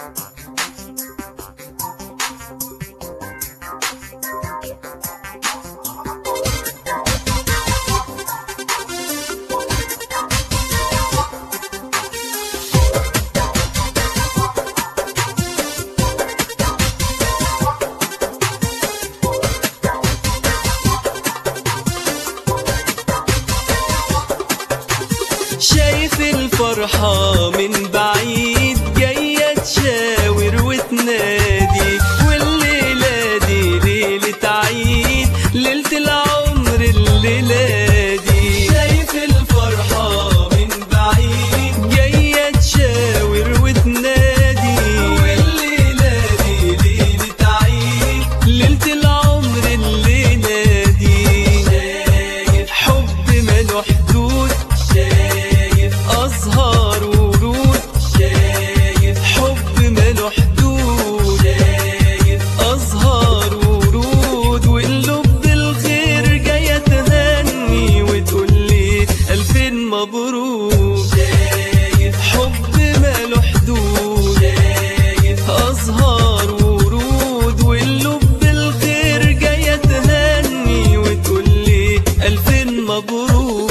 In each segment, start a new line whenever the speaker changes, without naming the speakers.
شايف الفرحة من بعيد جاية تشاور وتنادي والليلة دي ليلة عيد ليلة العمر الليلة دي شايف الفرحة من بعيد جاية تشاور وتنادي والليلة دي ليلة عيد ليلة العمر الليلة دي شايف حب ماله حدود شايف أزهار ورود شايف حب ماله حدود شايف أزهار ورود واللب الخير جاية تهني وتقول لي ألفين مبروك شايف حب ماله حدود شايف أزهار ورود واللب الخير جاية تهني وتقول لي ألفين مبروك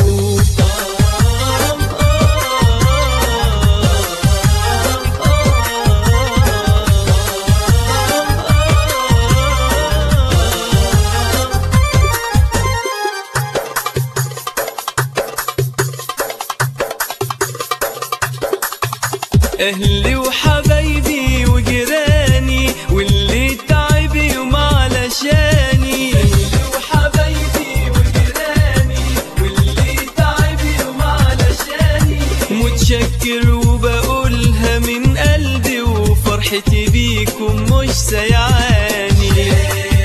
أهلي وحبايبي وجيراني واللي تعب يوم علشاني أهلي وحبايبي وجيراني واللي تعب يوم علشاني متشكر وبقولها من قلبي وفرحتي بيكم مش سيعاني